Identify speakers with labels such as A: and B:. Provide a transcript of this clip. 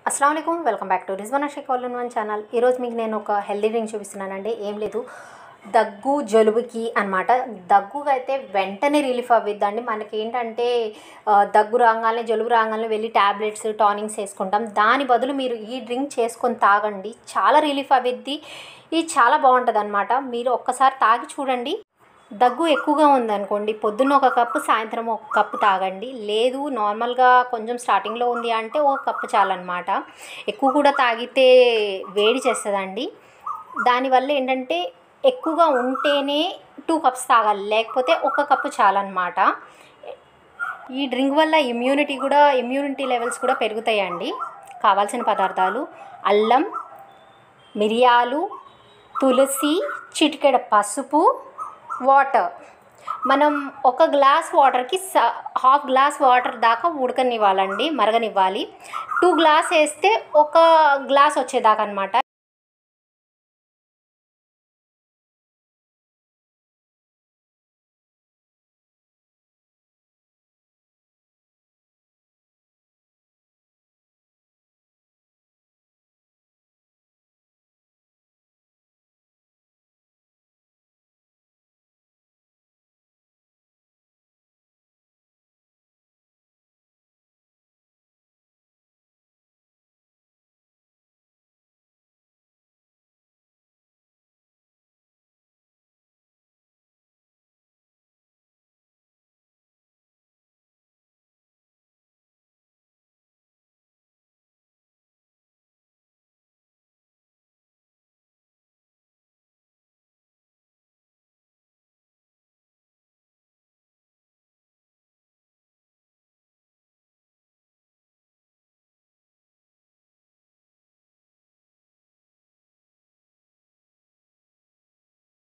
A: అస్సలం అయికం welcome back to Rizwana Shaik all in one channel ఈరోజు మీకు నేను ఒక హెల్దీ డ్రింక్ చూపిస్తున్నానండి ఏం లేదు దగ్గు జలుబుకి అనమాట దగ్గుగా అయితే వెంటనే రిలీఫ్ అవ్విద్దండి మనకి ఏంటంటే ఆ, దగ్గు రాగానే జలుబు రాగానే వెళ్ళి ట్యాబ్లెట్స్ టానిక్స్ వేసుకుంటాం దాని బదులు మీరు ఈ డ్రింక్ చేసుకొని తాగండి చాలా రిలీఫ్ అవ్విద్ది ఇది చాలా బాగుంటుంది అనమాట మీరు ఒక్కసారి తాగి చూడండి దగ్గు ఎక్కువగా ఉందనుకోండి పొద్దున్న ఒక కప్పు సాయంత్రం ఒక కప్పు తాగండి లేదు నార్మల్గా కొంచెం స్టార్టింగ్లో ఉంది అంటే ఒక కప్పు చాలన్నమాట ఎక్కువ కూడా తాగితే వేడి చేస్తుందండి దానివల్ల ఏంటంటే ఎక్కువగా ఉంటేనే టూ కప్స్ తాగాలి లేకపోతే ఒక కప్పు చాలన్నమాట ఈ డ్రింక్ వల్ల ఇమ్యూనిటీ కూడా ఇమ్యూనిటీ లెవెల్స్ కూడా పెరుగుతాయండి కావాల్సిన పదార్థాలు అల్లం మిరియాలు తులసి చిటికెడ పసుపు వాటర్ మనం ఒక గ్లాస్ వాటర్కి స హాఫ్ గ్లాస్ వాటర్ దాకా ఉడకనివ్వాలండి మరగనివ్వాలి టూ గ్లాస్ వేస్తే ఒక గ్లాస్ వచ్చేదాకా అనమాట